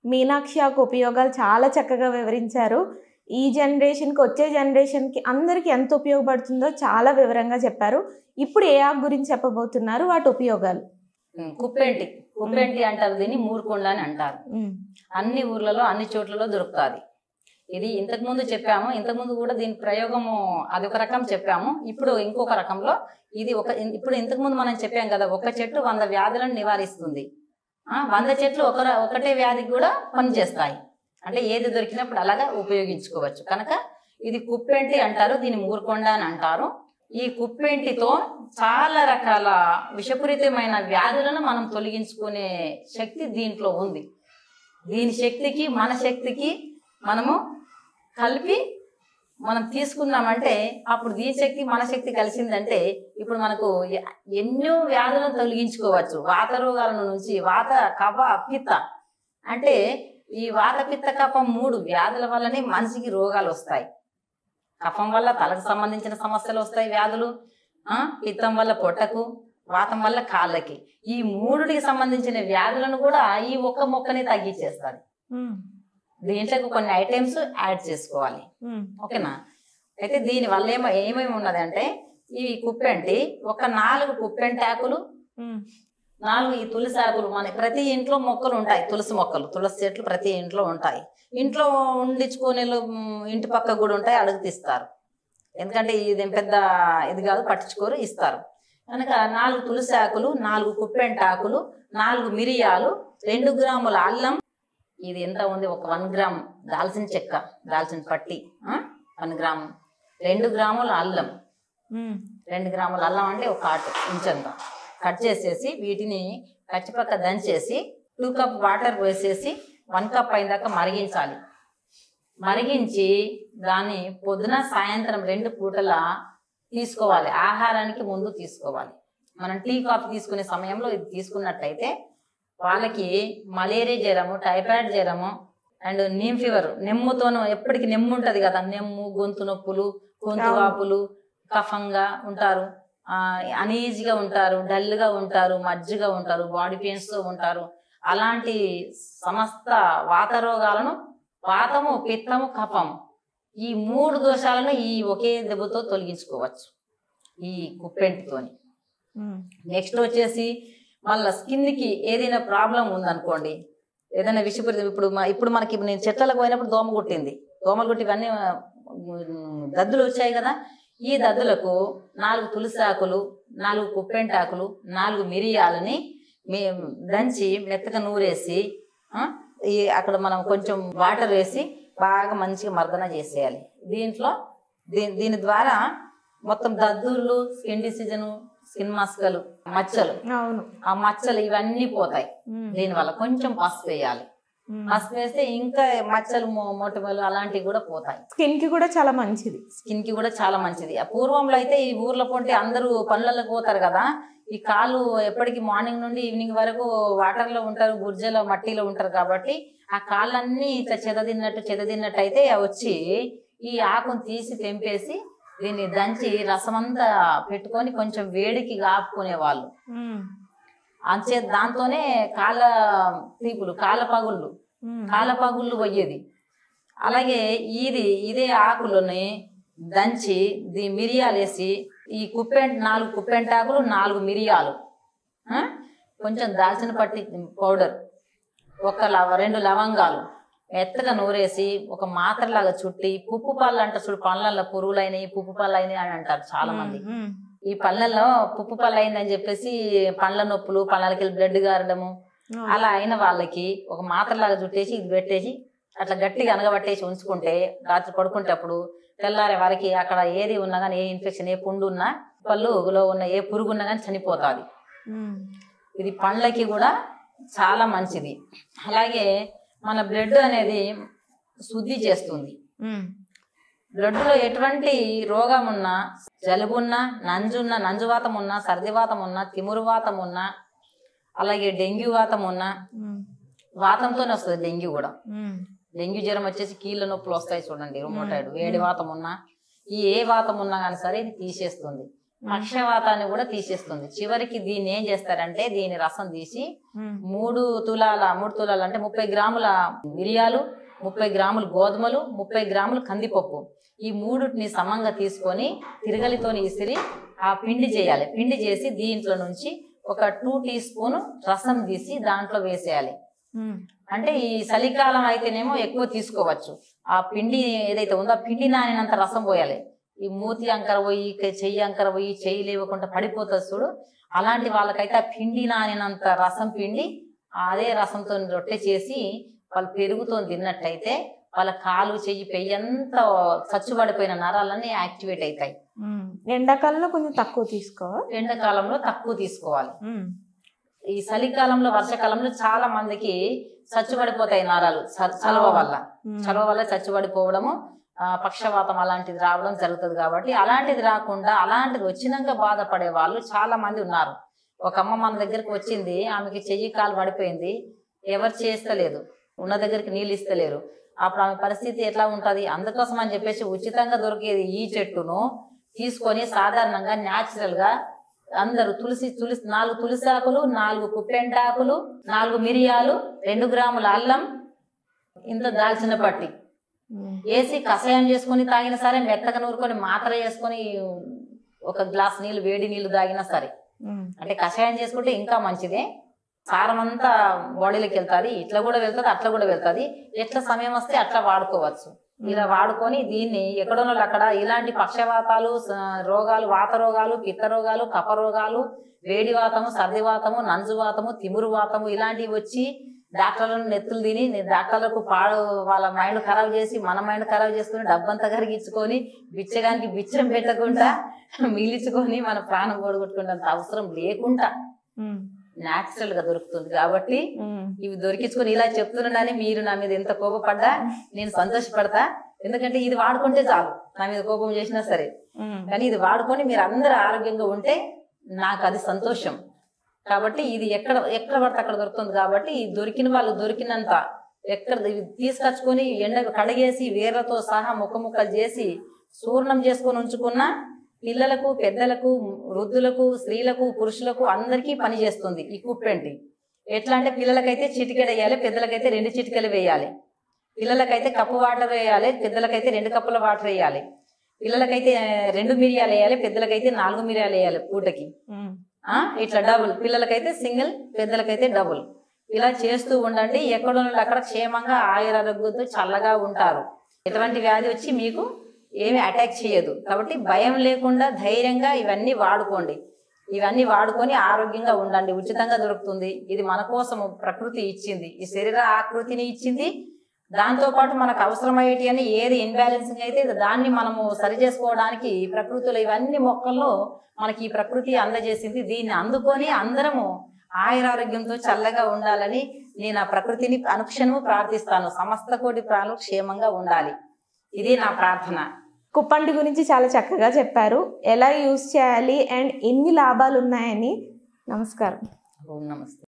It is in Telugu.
మీనాక్షి ఆకు ఉపయోగాలు చాలా చక్కగా వివరించారు ఈ జనరేషన్కి వచ్చే జనరేషన్కి అందరికీ ఎంత ఉపయోగపడుతుందో చాలా వివరంగా చెప్పారు ఇప్పుడు ఏ ఆకు గురించి చెప్పబోతున్నారు వాటి ఉపయోగాలు ఉమ్, కుప్పెంటి కుప్పెంటి అంటారు దీన్ని మూరుకొండ అని అంటారు ఉమ్, అన్ని ఊర్లలో అన్ని చోట్లలో దొరుకుతుంది ఇది ఇంతకు ముందు చెప్పాము ఇంతకు ముందు కూడా దీని ప్రయోగము అదొక రకం చెప్పాము ఇప్పుడు ఇంకొక రకంలో ఇది ఒక ఇప్పుడు ఇంతకు ముందు మనం చెప్పాం కదా ఒక చెట్టు వంద వ్యాధులను నివారిస్తుంది ఆ, వంద చెట్లు ఒక ఒకటే వ్యాధికి కూడా పనిచేస్తాయి అంటే ఏది దొరికినప్పుడు అలాగా ఉపయోగించుకోవచ్చు కనుక ఇది కుప్పెంటి అంటారు దీన్ని మూరుకొండ అని అంటారు ఈ కుప్పెంటితో చాలా రకాల విషపూరితమైన వ్యాధులను మనం తొలగించుకునే శక్తి దీంట్లో ఉంది దీని శక్తికి మన శక్తికి మనము కలిపి మనం తీసుకున్నామంటే అప్పుడు దీని శక్తి మన శక్తి కలిసిందంటే ఇప్పుడు మనకు ఎ- ఎన్నో వ్యాధులను తొలగించుకోవచ్చు వాత రోగాల నుంచి వాత కఫ పిత్త అంటే ఈ వాత పిత్త కఫం మూడు వ్యాధుల వల్లనే మనిషికి రోగాలు వస్తాయి కఫం వల్ల తలకు సంబంధించిన సమస్యలు వస్తాయి వ్యాధులు ఆ పిత్తం వల్ల పొట్టకు వాతం వల్ల కాళ్ళకి ఈ మూడుకి సంబంధించిన వ్యాధులను కూడా ఈ ఒక్క మొక్కని తగ్గించేస్తారు ఉమ్, దీంట్లోకి కొన్ని ఐటమ్స్ యాడ్ చేసుకోవాలి ఉమ్, ఓకేనా అయితే దీని వల్ల ఏమో ఏమేమి ఉన్నది అంటే ఈ కుప్పెంటి ఒక నాలుగు కుప్పెంటి ఆకులు ఉమ్, నాలుగు ఈ తులసి ఆకులు మన ప్రతి ఇంట్లో మొక్కలు ఉంటాయి తులసి మొక్కలు తులసి చెట్లు ప్రతి ఇంట్లో ఉంటాయి ఇంట్లో ఉండించుకునే ఇంటి పక్క కూడా ఉంటాయి అడుగు తీస్తారు ఎందుకంటే ఇది ఏం పెద్ద ఇది కాదు పట్టించుకోరు ఇస్తారు కనుక నాలుగు తులసి ఆకులు నాలుగు కుప్పెంట ఆకులు నాలుగు మిరియాలు రెండు గ్రాముల అల్లం ఇది ఎంత ఉంది ఒక వన్ గ్రామ్ దాల్చిన చెక్క దాల్చిన పట్టి వన్ గ్రామ్ రెండు గ్రాముల అల్లం ఉమ్, రెండు గ్రాముల అల్లం అంటే ఒక ఆటు ఇంచంత కట్ చేసేసి వీటిని కచ్చిపక్క దంచేసి టూ కప్ వాటర్ పోసేసి వన్ కప్ అయిన దాకా మరిగించాలి మరిగించి దాన్ని పొద్దున సాయంత్రం రెండు పూటల తీసుకోవాలి ఆహారానికి ముందు తీసుకోవాలి మనం టీ కాఫీ తీసుకునే సమయంలో ఇది తీసుకున్నట్టయితే వాళ్ళకి మలేరియా జ్వరము టైఫాయిడ్ జ్వరము అండ్ నీమ్ ఫీవర్ నెమ్ముతోనూ ఎప్పటికి నెమ్ము ఉంటుంది కదా నెమ్ము గొంతు నొప్పులు గొంతు అవును. వాపులు కఫంగా ఉంటారు అనీజీగా ఉంటారు డల్గా ఉంటారు మజ్జిగా ఉంటారు బాడీ పెయిన్స్తో ఉంటారు అలాంటి సమస్త వాత రోగాలను వాతము పిత్తము కఫము ఈ మూడు దోషాలను ఈ ఒకే దెబ్బతో తొలగించుకోవచ్చు ఈ కుప్పెంటితోని ఉమ్, నెక్స్ట్ వచ్చేసి మళ్ళీ స్కిన్కి ఏదైనా ప్రాబ్లం ఉందనుకోండి ఏదైనా విషపూరితం ఇప్పుడు మ- ఇప్పుడు మనకి ఇప్పుడు నేను చెట్లకు పోయినప్పుడు దోమ కుట్టింది దోమలు కుట్టి ఇవన్నీ ఆ, ఉమ్, దద్దులు వచ్చాయి కదా ఈ దద్దులకు నాలుగు తులసి ఆకులు నాలుగు కుప్పెంటాకులు నాలుగు మిరియాలని మే దంచి మెత్తగా నూరేసి ఆ, ఈ అక్కడ మనం కొంచెం వాటర్ వేసి బాగా మంచిగా మర్దన చేసేయాలి దీంట్లో దీని దీని ద్వారా మొత్తం దద్దుర్లు స్కిన్ డిసీజను స్కిన్ మస్కలు మచ్చలు అవును ఆ మచ్చలు ఇవన్నీ పోతాయి ఉమ్, దీనివల్ల కొంచెం పసుపు వేయాలి ఉమ్. పసుపు వేస్తే ఇంకా మచ్చలు మొ- మొటిమలు అలాంటివి కూడా పోతాయి స్కిన్ కి కూడా చాలా మంచిది స్కిన్ కి కూడా చాలా మంచిది ఆ పూర్వంలో అయితే ఈ ఊర్లో పొంటే అందరూ పనులకు పోతారు కదా ఈ కాళ్ళు ఎప్పటికి మార్నింగ్ నుండి ఈవినింగ్ వరకు వాటర్ లో ఉంటారు బుర్జలో మట్టిలో ఉంటారు కాబట్టి ఆ కాళ్ళన్నీ ఇట్లా చెదదిన్నట్టు చెదదిన్నట్టు అయితే వచ్చి ఈ ఆకును తీసి తెంపేసి దీన్ని దంచి రసమంతా పెట్టుకొని కొంచెం వేడికి ఆపుకునే వాళ్ళు ఉమ్, అంచే దాంతోనే కాళ్ళ తీపులు కాళ్ళ పగుళ్ళు ఉమ్, కాళ్ళ పగుళ్ళు పోయేది అలాగే ఇది ఇదే ఆకులని దంచి దీ మిరియాలు వేసి ఈ కుప్పెంట నాలుగు కుప్పెంటాకులు నాలుగు మిరియాలు ఆ? కొంచెం దాల్చిన పట్టి పౌడర్ ఒక లవ రెండు లవంగాలు మెత్తగా నూరేసి ఒక మాత్రలాగా చుట్టి పుప్పు పళ్ళు అంటారు చూడు పళ్ళల్లో పురుగులైనవి పుప్పు పళ్ళు అయినాయి అని అంటారు చాలా మంది ఉమ్, ఈ పళ్ళల్లో పుప్పు పళ్ళు అయిందని చెప్పేసి పండ్ల నొప్పులు పళ్ళకి బ్లడ్ గారడము ఉమ్, అలా అయిన వాళ్ళకి ఒక మాత్రలాగా చుట్టేసి ఇది పెట్టేసి అట్లా గట్టిగా అనగబట్టేసి ఉంచుకుంటే రాత్రి పడుకుంటేప్పుడు తెల్లారే వారికి అక్కడ ఏది ఉన్నా కానీ ఏ ఇన్ఫెక్షన్ ఏ పుండు ఉన్నా పళ్ళులో ఉన్న ఏ పురుగు ఉన్నా కానీ చనిపోతుంది ఉమ్, ఇది పండ్లకి కూడా చాలా మంచిది అలాగే మన బ్లడ్ అనేది శుద్ధి చేస్తుంది ఉమ్, బ్లడ్లో ఎటువంటి రోగం ఉన్నా జలుబు ఉన్నా నంజున్నా నంజువాతం ఉన్నా సర్దివాతం ఉన్నా తిమురువాతం ఉన్నా అలాగే డెంగ్యూ వాతం ఉన్నా ఉమ్, వాతంతోనే వస్తుంది డెంగ్యూ కూడా ఉమ్, డెంగ్యూ జ్వరం వచ్చేసి కీళ్ళ నొప్పులు వస్తాయి చూడండి రుమోటైడ్ వేడి వాతం ఉన్నా ఈ ఏ వాతం ఉన్నా కానీ సరే ఇది తీసేస్తుంది పక్షవాతాన్ని కూడా తీసేస్తుంది చివరికి దీన్ని ఏం చేస్తారంటే దీని రసం తీసి ఉమ్, మూడు తులాల మూడు తులాల అంటే ముప్పై గ్రాముల మిరియాలు ముప్పై గ్రాములు గోధుమలు ముప్పై గ్రాములు కందిపప్పు ఈ మూడుని సమంగా తీసుకొని తిరగలితోని ఇసిరి ఆ పిండి చేయాలి పిండి చేసి దీంట్లో నుంచి ఒక టూ టీ స్పూన్ రసం తీసి దాంట్లో వేసేయాలి ఉమ్, అంటే ఈ చలికాలం అయితేనేమో ఎక్కువ తీసుకోవచ్చు ఆ పిండి ఏదైతే ఉందో ఆ పిండి నానినంత రసం పోయాలి ఈ మూతి అంకర పోయి ఇక చెయ్యి అంకర పోయి చెయ్యి లేవకుండా పడిపోతుంది చూడు అలాంటి వాళ్ళకైతే ఆ పిండి నానినంత రసం పిండి అదే రసంతో రొట్టె చేసి వాళ్ళు పెరుగుతో తిన్నట్టయితే వాళ్ళ కాలు చెయ్యి పెయ్యి అంతా చచ్చుబడిపోయిన నరాలన్నీ యాక్టివేట్ అవుతాయి ఉమ్. ఎండాకాలంలో కొంచెం తక్కువ తీసుకోవా ఎండాకాలంలో తక్కువ తీసుకోవాలి ఉమ్, ఈ చలికాలంలో వర్షాకాలంలో చాలా మందికి చచ్చుబడిపోతాయి నరాలు చ- చలవ వల్ల ఉమ్, చలవ వల్ల చచ్చుబడిపోవడము ఆ, పక్షవాతం అలాంటిది రావడం జరుగుతుంది కాబట్టి అలాంటిది రాకుండా అలాంటిది వచ్చినాక బాధపడే వాళ్ళు చాలా మంది ఉన్నారు ఒక అమ్మ మన దగ్గరికి వచ్చింది ఆమెకి చెయ్యి కాలు పడిపోయింది ఎవరు చేస్తలేదు ఉన్న దగ్గరికి నీళ్ళు ఇస్తలేరు అప్పుడు ఆమె పరిస్థితి ఎట్లా ఉంటది అందుకోసం అని చెప్పేసి ఉచితంగా దొరికేది ఈ చెట్టును తీసుకొని సాధారణంగా న్యాచురల్ గా అందరూ తులసి తులసి నాలుగు తులసి ఆకులు నాలుగు కుప్పెంటాకులు నాలుగు మిరియాలు రెండు గ్రాముల అల్లం ఇంత దాల్చిన పట్టి ఉమ్, వేసి కషాయం చేసుకొని తాగినా సరే మెత్తగా నూరుకొని మాత్ర చేసుకొని ఒక గ్లాస్ నీళ్ళు వేడి నీళ్ళు తాగినా సరే ఉమ్, అంటే కషాయం చేసుకుంటే ఇంకా మంచిదే సారం అంతా బాడీలోకి వెళ్తుంది ఇట్లా కూడా వెళ్తుంది అట్లా కూడా వెళ్తుంది ఎట్లా సమయం వస్తే అట్లా వాడుకోవచ్చు ఇలా వాడుకొని దీన్ని ఎక్కడోనో అక్కడ ఇలాంటి పక్షవాతాలు స- రోగాలు వాత రోగాలు పిత్త రోగాలు కఫ రోగాలు వేడి వాతము సర్ది వాతము నంజు వాతము తిమురు వాతము ఇలాంటివి వచ్చి డాక్టర్లను నెత్తులు తిని డాక్టర్లకు పాడు వాళ్ళ మైండ్ ఖరాబ్ చేసి మన మైండ్ ఖరాబ్ చేసుకుని డబ్బంతా కరిగించుకొని బిచ్చగానికి బిచ్చం పెట్టకుండా మిగిలించుకొని మన ప్రాణం ఓడగొట్టుకునేంత అవసరం లేకుండా ఉమ్, న్యాచురల్ గా దొరుకుతుంది కాబట్టి ఉమ్, ఇవి దొరికించుకొని ఇలా చెప్తున్నానని మీరు నా మీద ఎంత కోపపడ్డా నేను సంతోషపడతా ఎందుకంటే ఇది వాడుకుంటే చాలు నా మీద కోపం చేసినా సరే ఉమ్, కానీ ఇది వాడుకొని మీరు అందరూ ఆరోగ్యంగా ఉంటే నాకు అది సంతోషం కాబట్టి ఇది ఎక్కడ ఎక్కడ పడితే అక్కడ దొరుకుతుంది కాబట్టి ఈ దొరికిన వాళ్ళు దొరికినంత ఎక్కడ ఇవి తీసుకొచ్చుకొని ఎండ కడిగేసి వేర్లతో సహా ముక్క ముక్కలు చేసి చూర్ణం చేసుకొని ఉంచుకున్న పిల్లలకు పెద్దలకు వృద్ధులకు స్త్రీలకు పురుషులకు అందరికీ పని చేస్తుంది ఈ కుప్పెంటి ఎట్లా అంటే పిల్లలకైతే చిటికెడ వేయాలి పెద్దలకైతే రెండు చిటికెలు వేయాలి పిల్లలకైతే కప్పు వాటర్ వేయాలి పెద్దలకైతే రెండు కప్పుల వాటర్ వేయాలి పిల్లలకైతే ఆ, రెండు మిరియాలు వేయాలి పెద్దలకైతే నాలుగు మిరియాలు వేయాలి పూటకి ఉమ్, ఆ ఇట్లా డబుల్ పిల్లలకైతే సింగిల్ పెద్దలకైతే డబుల్ ఇలా చేస్తూ ఉండండి ఎక్కడ ఉన్న అక్కడ క్షేమంగా ఆయురారోగ్యంతో చల్లగా ఉంటారు ఎటువంటి వ్యాధి వచ్చి మీకు ఏమి అటాక్ చేయదు కాబట్టి భయం లేకుండా ధైర్యంగా ఇవన్నీ వాడుకోండి ఇవన్నీ వాడుకొని ఆరోగ్యంగా ఉండండి ఉచితంగా దొరుకుతుంది ఇది మన కోసం ప్రకృతి ఇచ్చింది ఈ శరీర ఆకృతిని ఇచ్చింది దాంతో పాటు మనకు అవసరమయ్యేటి అని ఏది ఇన్బ్యాలెన్సింగ్ అయితే దాన్ని మనము సరి చేసుకోవడానికి ఈ ప్రకృతిలో ఇవన్నీ మొక్కల్లో మనకి ఈ ప్రకృతి అందజేసింది దీన్ని అందుకొని అందరము ఆయురారోగ్యంతో చల్లగా ఉండాలని నేను ఆ ప్రకృతిని అనుక్షణము ప్రార్థిస్తాను సమస్త కోటి ప్రాణులు క్షేమంగా ఉండాలి ఇది నా ప్రార్థన కుప్పండి గురించి చాలా చక్కగా చెప్పారు ఎలా యూజ్ చేయాలి అండ్ ఎన్ని లాభాలు ఉన్నాయని నమస్కారం ఓం నమస్తే